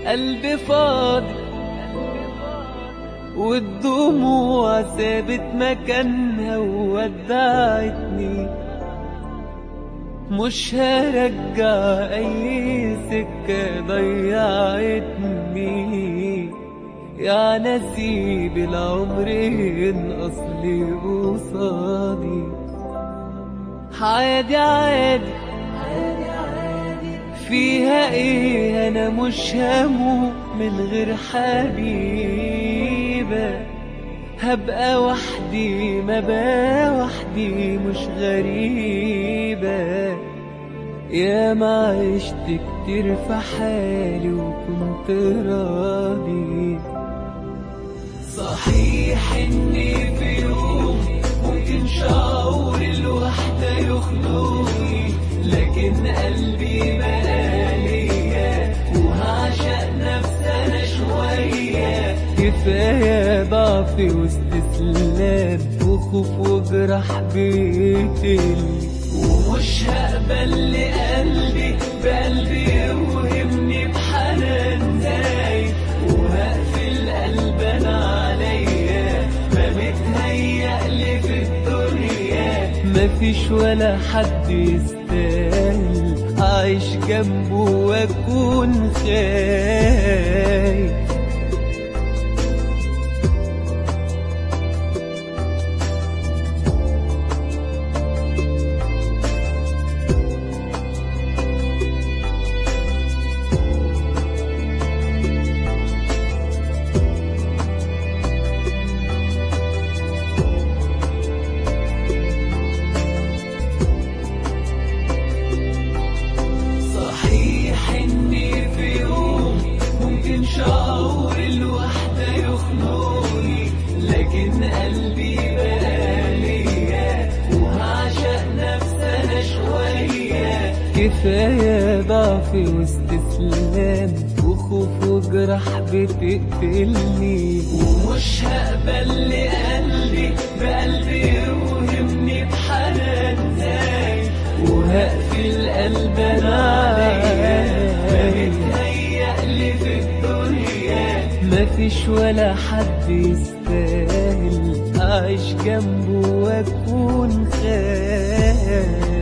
قلبي فاضي والدموع سابت مكانها وودعتني مش هرجع اي سكة ضيعتني يا نسيب العمر ينقص لي قصادي عادي عادي فيها ايه انا مش هموت من غير حبيبة هبقى وحدي ما بقى وحدي مش غريبة يا ما عشت كتير في حالي وكنت راضي صحيح اني في يوم ممكن شعور الوحدة يخنقني لكن قلبي بقالية وهعشق نفسي انا شوية كفاية ضعفي واستسلام وخوف وجرح بيقتلني ومش هقبل لقلبي بقلبي يوهمني بحنان زايد وهقفل قلب انا عليا ما متهيألي في الدنيا مفيش ولا حد يستاهل أعيش جنبه وأكون خايف صحيح اني في يوم ممكن شعور الوحدة يخنقني لكن قلبي بقالية وهعشق نفسي انا شوية كفاية ضعفي واستسلام وخوف وجرح بتقتلني ومش هقبل لقلبي بقلبي يوهمني بحنان زايد وهقفل قلب انا عليا ما متهيألي في الدنيا مفيش ولا حد يستاهل اعيش جنبه واكون خايف